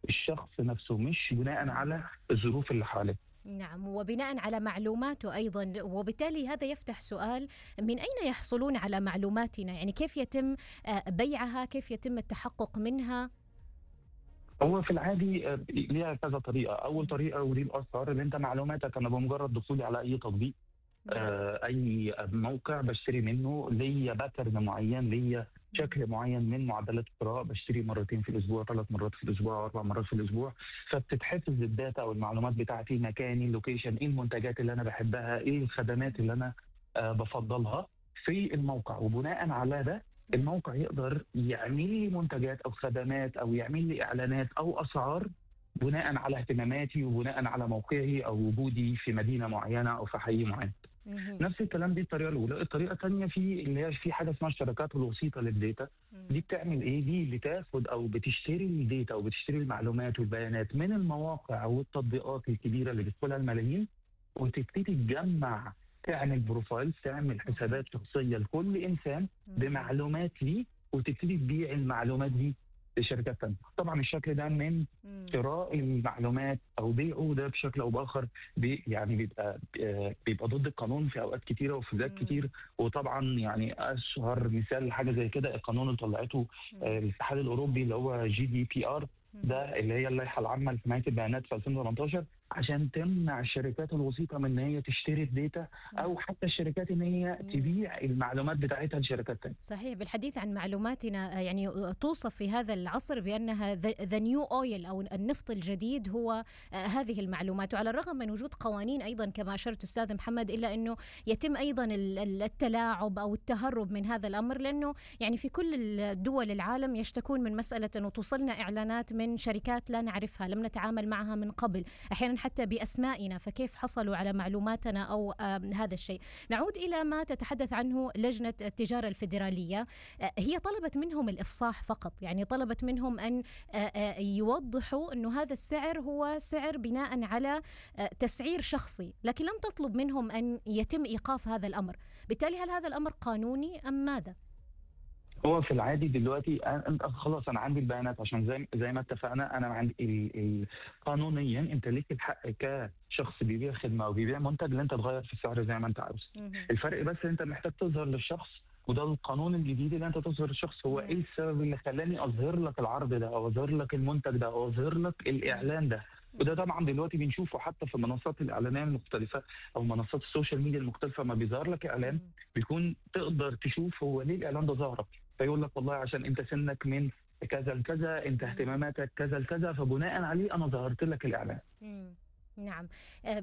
الشخص نفسه مش بناء على الظروف اللي حواليه نعم وبناء على معلوماته ايضا وبالتالي هذا يفتح سؤال من اين يحصلون على معلوماتنا يعني كيف يتم آه، بيعها كيف يتم التحقق منها هو في العادي آه، ليها كذا طريقه اول طريقه ودي الاشهر ان انت معلوماتك انا بمجرد دخولي على اي تطبيق آه، اي موقع بشتري منه ليا باترن معين ليا شكل معين من معدلات القراءه بشتري مرتين في الاسبوع ثلاث مرات في الاسبوع اربع مرات في الاسبوع فبتتحفظ الداتا او المعلومات بتاعتي مكاني اللوكيشن ايه المنتجات اللي انا بحبها ايه الخدمات اللي انا آه بفضلها في الموقع وبناء على ده الموقع يقدر يعمل لي منتجات او خدمات او يعمل لي اعلانات او اسعار بناء على اهتماماتي وبناء على موقعي او وجودي في مدينه معينه او في حي معين. نفس الكلام دي الطريقه الاولى، الطريقه الثانيه في اللي هي في حاجه اسمها الشركات الوسيطه للديتا، دي بتعمل ايه؟ دي اللي تاخد او بتشتري الديتا او بتشتري المعلومات والبيانات من المواقع والتطبيقات الكبيره اللي بيدخلها الملايين وتبتدي تجمع تعمل بروفايل تعمل حسابات شخصيه لكل انسان بمعلومات ليه وتبتدي تبيع المعلومات دي لشركات ثانيه طبعا الشكل ده من شراء المعلومات او بيعه ده بشكل او باخر بي يعني بيبقى آه، بيبقى ضد القانون في اوقات كتيره وفي بلاد كتير وطبعا يعني اشهر مثال لحاجه زي كده القانون اللي طلعته آه، الاتحاد الاوروبي اللي هو جي دي بي ار ده اللي هي اللائحه العامه لحمايه البيانات في 2018 عشان تمنع الشركات الوسيطه من ان هي تشتري الداتا او حتى الشركات ان هي تبيع المعلومات بتاعتها لشركات ثانيه. صحيح بالحديث عن معلوماتنا يعني توصف في هذا العصر بانها ذا نيو اويل او النفط الجديد هو هذه المعلومات وعلى الرغم من وجود قوانين ايضا كما اشرت استاذ محمد الا انه يتم ايضا التلاعب او التهرب من هذا الامر لانه يعني في كل دول العالم يشتكون من مساله انه توصلنا اعلانات من شركات لا نعرفها لم نتعامل معها من قبل احيانا حتى باسمائنا فكيف حصلوا على معلوماتنا او هذا الشيء نعود الى ما تتحدث عنه لجنه التجاره الفيدراليه آه، هي طلبت منهم الافصاح فقط يعني طلبت منهم ان آه، آه، يوضحوا انه هذا السعر هو سعر بناء على تسعير شخصي لكن لم تطلب منهم ان يتم ايقاف هذا الامر بالتالي هل هذا الامر قانوني ام ماذا هو في العادي دلوقتي انت خلاص انا عندي البيانات عشان زي زي ما اتفقنا انا عندي ال ال قانونيا انت ليك الحق كشخص بيبيع خدمه او بيبيع منتج ان انت تغير في السعر زي ما انت عاوز الفرق بس انت محتاج تظهر للشخص وده القانون الجديد اللي انت تظهر للشخص هو ايه السبب اللي خلاني اظهر لك العرض ده او اظهر لك المنتج ده او اظهر لك الاعلان ده وده طبعا دلوقتي بنشوفه حتى في منصات الاعلانيه المختلفه او منصات السوشيال ميديا المختلفه ما بيظهر لك اعلان بيكون تقدر تشوف هو ليه الاعلان ده ظهرك فيقول لك والله عشان انت سنك من كذا لكذا انت اهتماماتك كذا لكذا فبناء عليه انا ظهرت لك الاعلان نعم أه،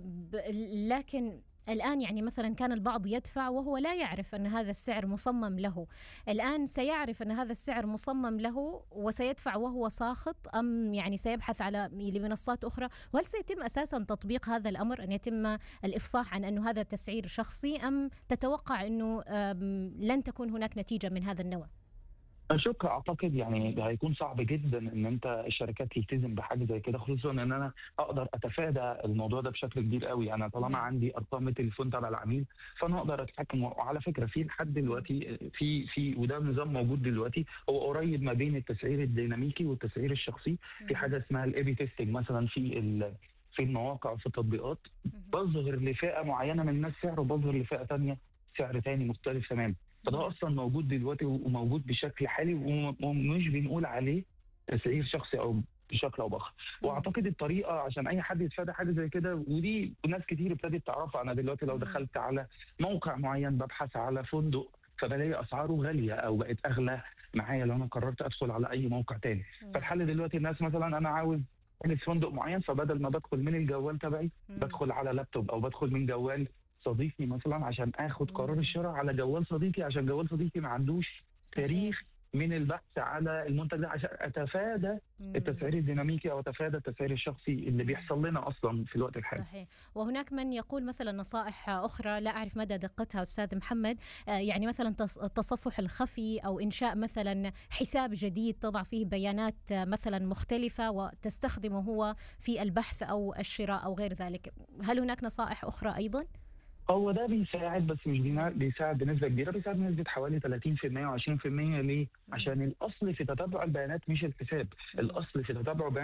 لكن الآن يعني مثلا كان البعض يدفع وهو لا يعرف أن هذا السعر مصمم له الآن سيعرف أن هذا السعر مصمم له وسيدفع وهو ساخط أم يعني سيبحث على لمنصات أخرى وهل سيتم أساسا تطبيق هذا الأمر أن يتم الإفصاح عن أنه هذا تسعير شخصي أم تتوقع أنه لن تكون هناك نتيجة من هذا النوع؟ اشك اعتقد يعني هيكون صعب جدا ان انت الشركات تلتزم بحاجه زي كده خصوصا ان انا اقدر اتفادى الموضوع ده بشكل كبير قوي انا طالما عندي ارقام التليفون تبع العميل فانا اقدر اتحكم وعلى فكره في لحد دلوقتي في في وده نظام موجود دلوقتي هو قريب ما بين التسعير الديناميكي والتسعير الشخصي في حاجه اسمها الاي بي تيستنج مثلا في في المواقع وفي التطبيقات بظهر لفئه معينه من الناس سعر وبظهر لفئه ثانيه سعر ثاني مختلف تماما فده اصلا موجود دلوقتي وموجود بشكل حالي ومش بنقول عليه تسعير شخصي او بشكل او باخر واعتقد الطريقه عشان اي حد يتفادى حاجه زي كده ودي ناس كتير ابتدت تعرفها انا دلوقتي لو دخلت على موقع معين ببحث على فندق فبلاقي اسعاره غاليه او بقت اغلى معايا لو انا قررت ادخل على اي موقع تاني فالحل دلوقتي الناس مثلا انا عاوز احجز فندق معين فبدل ما بدخل من الجوال تبعي بدخل على لابتوب او بدخل من جوال صديقي مثلا عشان اخد قرار الشراء على جوال صديقي عشان جوال صديقي ما عندوش صحيح. تاريخ من البحث على المنتج ده عشان اتفادى التسعير الديناميكي او اتفادى التسعير الشخصي اللي بيحصل لنا اصلا في الوقت الحالي. صحيح، وهناك من يقول مثلا نصائح اخرى لا اعرف مدى دقتها استاذ محمد، آه، يعني مثلا التصفح الخفي او انشاء مثلا حساب جديد تضع فيه بيانات آه، مثلا مختلفه وتستخدمه هو في البحث او الشراء او غير ذلك، هل هناك نصائح اخرى ايضا؟ هو ده بيساعد بس مش بيساعد بنسبه كبيره بيساعد بنسبه حوالي 30% و20% ليه؟ عشان الاصل في تتبع البيانات مش الحساب، الاصل في تتبع